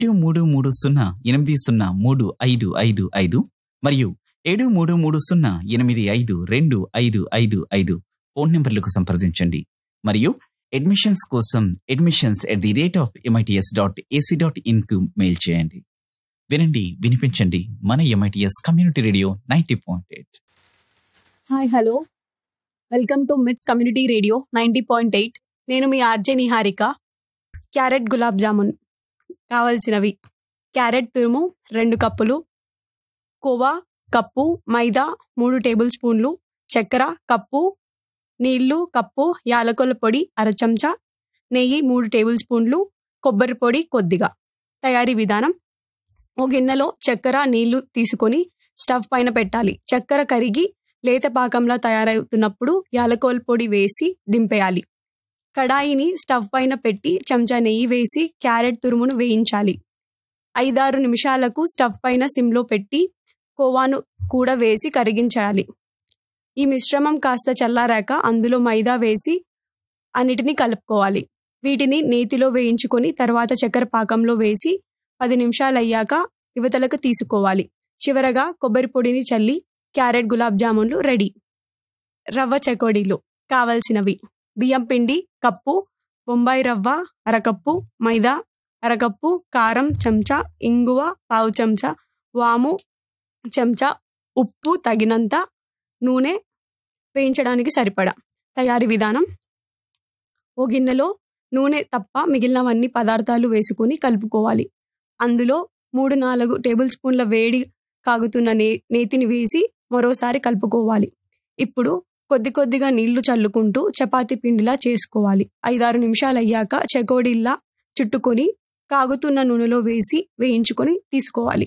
ఏడు మూడు మూడు సున్నా ఎనిమిది సున్నా మూడు ఐదు ఐదు ఐదు మరియు ఏడు మూడు మూడు సున్నా ఎనిమిది ఐదు రెండు ఐదు ఐదు ఐదు ఫోన్ నెంబర్లకు సంప్రదించండి మరియు అడ్మిషన్స్ కోసం admissions at the rate of MITS dot AC dot ఇన్కు మెయిల్ చేయండి వినండి వినిపించండి మన MITS community radio ninety point eight hi hello welcome to MITS community radio ninety point eight నేను మీ ఆర్జే నిహారిక క్యారెట్ గులాబ్ జామున్ కావాల్సినవి క్యారెట్ తురుము రెండు కప్పులు కోవా కప్పు మైదా మూడు టేబుల్ స్పూన్లు చక్కెర కప్పు నీళ్లు కప్పు యాలకుల పొడి అర చెంచా నెయ్యి మూడు టేబుల్ స్పూన్లు కొబ్బరి పొడి కొద్దిగా తయారీ విధానం ఓ గిన్నెలో చక్కెర నీళ్లు తీసుకొని స్టవ్ పైన పెట్టాలి చక్కెర కరిగి లేత పాకంలా తయారవుతున్నప్పుడు యాలకోల్ పొడి వేసి దింపేయాలి కడాయిని స్టవ్ పైన పెట్టి చెంచా నెయ్యి వేసి క్యారెట్ తురుమును వేయించాలి ఐదారు నిమిషాలకు స్టవ్ పైన సిమ్లో పెట్టి కోవాను కూడా వేసి కరిగించాలి ఈ మిశ్రమం కాస్త చల్లారాక అందులో మైదా వేసి అన్నిటినీ కలుపుకోవాలి వీటిని నేతిలో వేయించుకొని తర్వాత చక్కెర పాకంలో వేసి పది నిమిషాలు అయ్యాక యువతలకు తీసుకోవాలి చివరగా కొబ్బరి పొడిని చల్లి క్యారెట్ గులాబ్ జామున్లు రెడీ రవ్వ చకోడీలు కావలసినవి బియ్యం పిండి కప్పు బొంబాయి రవ్వ అరకప్పు మైదా అరకప్పు కారం చెంచా ఇంగువ పావు చెంచా వాము చెంచా ఉప్పు తగినంత నూనె వేయించడానికి సరిపడా తయారీ విధానం ఓ గిన్నెలో నూనె తప్ప మిగిలినవన్నీ పదార్థాలు వేసుకొని కలుపుకోవాలి అందులో మూడు నాలుగు టేబుల్ స్పూన్ల వేడి కాగుతున్న నే నేతిని వేసి మరోసారి కలుపుకోవాలి ఇప్పుడు కొద్ది కొద్దిగా నీళ్లు చల్లుకుంటూ చపాతీ పిండిలా చేసుకోవాలి ఐదారు నిమిషాలు అయ్యాక చెకోడీల్లా చుట్టుకొని కాగుతున్న నూనెలో వేసి వేయించుకొని తీసుకోవాలి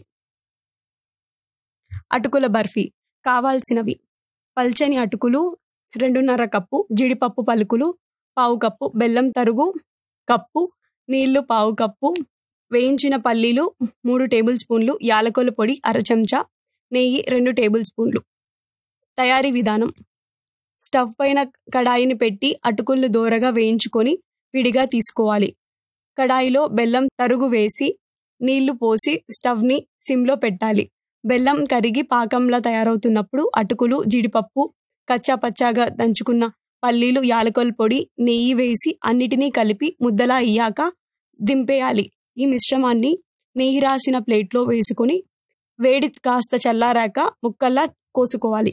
అటుకుల బర్ఫీ కావాల్సినవి పల్చని అటుకులు రెండున్నర కప్పు జీడిపప్పు పలుకులు పావు కప్పు బెల్లం తరుగు కప్పు నీళ్లు పావు కప్పు వేయించిన పల్లీలు మూడు టేబుల్ స్పూన్లు యాలకుల పొడి అర చెంచా నెయ్యి రెండు టేబుల్ స్పూన్లు తయారీ విధానం స్టవ్ పైన కడాయిని పెట్టి అటుకులు దోరగా వేయించుకొని విడిగా తీసుకోవాలి కడాయిలో బెల్లం తరుగు వేసి నీళ్లు పోసి స్టవ్ని సిమ్లో పెట్టాలి బెల్లం కరిగి పాకంలా తయారవుతున్నప్పుడు అటుకులు జీడిపప్పు కచ్చా పచ్చాగా దంచుకున్న పల్లీలు యాలకుల పొడి నెయ్యి వేసి అన్నిటినీ కలిపి ముద్దలా అయ్యాక దింపేయాలి ఈ మిశ్రమాన్ని నెయ్యి రాసిన ప్లేట్లో వేసుకొని వేడి కాస్త చల్లారాక ముక్కల్లా కోసుకోవాలి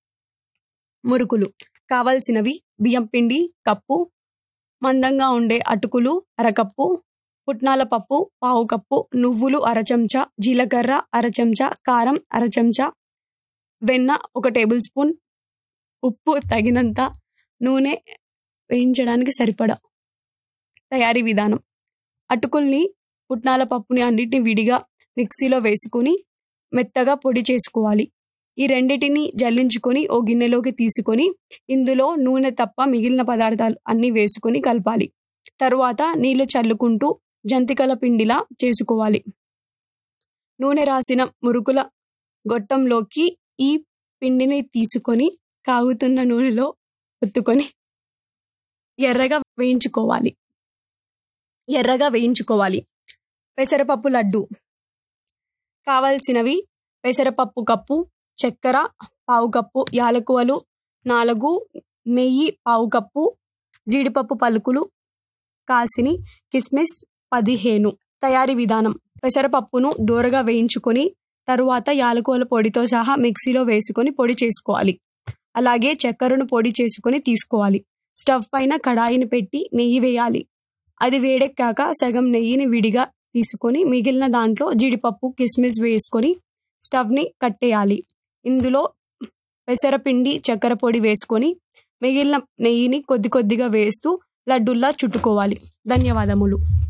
మురుకులు కావలసినవి బియ్యం పిండి కప్పు మందంగా ఉండే అటుకులు అరకప్పు పుట్నాల పప్పు పావు కప్పు నువ్వులు అర చెంచా జీలకర్ర అర చెంచా కారం అర చెంచా వెన్న ఒక టేబుల్ స్పూన్ ఉప్పు తగినంత నూనె వేయించడానికి సరిపడా తయారీ విధానం అటుకుల్ని పుట్నాల పప్పుని అన్నిటిని విడిగా మిక్సీలో వేసుకొని మెత్తగా పొడి చేసుకోవాలి ఈ రెండిటిని జల్లించుకొని ఓ గిన్నెలోకి తీసుకొని ఇందులో నూనె తప్ప మిగిలిన పదార్థాలు అన్నీ వేసుకొని కలపాలి తరువాత నీళ్లు చల్లుకుంటూ జంతికల పిండిలా చేసుకోవాలి నూనె రాసిన మురుకుల గొట్టంలోకి ఈ పిండిని తీసుకొని కాగుతున్న నూనెలో ఒత్తుకొని ఎర్రగా వేయించుకోవాలి ఎర్రగా వేయించుకోవాలి పెసరపప్పు లడ్డు కావలసినవి పెసరపప్పు కప్పు చక్కెర పావు కప్పు యాలకువలు నాలుగు నెయ్యి పావు కప్పు జీడిపప్పు పలుకులు కాసిని కిస్మిస్ పదిహేను తయారీ విధానం పెసరపప్పును దూరగా వేయించుకొని తరువాత యాలకువల పొడితో సహా మిక్సీలో వేసుకొని పొడి చేసుకోవాలి అలాగే చక్కెరను పొడి చేసుకొని తీసుకోవాలి స్టవ్ పైన కడాయిని పెట్టి నెయ్యి వేయాలి అది వేడెక్కాక సగం నెయ్యిని విడిగా తీసుకొని మిగిలిన దాంట్లో జీడిపప్పు కిస్మిస్ వేసుకొని స్టవ్ని కట్టేయాలి ఇందులో పెసరపిండి చక్కెర పొడి వేసుకొని మిగిలిన నెయ్యిని కొద్ది కొద్దిగా వేస్తూ లడ్డుల్లా చుట్టుకోవాలి ధన్యవాదములు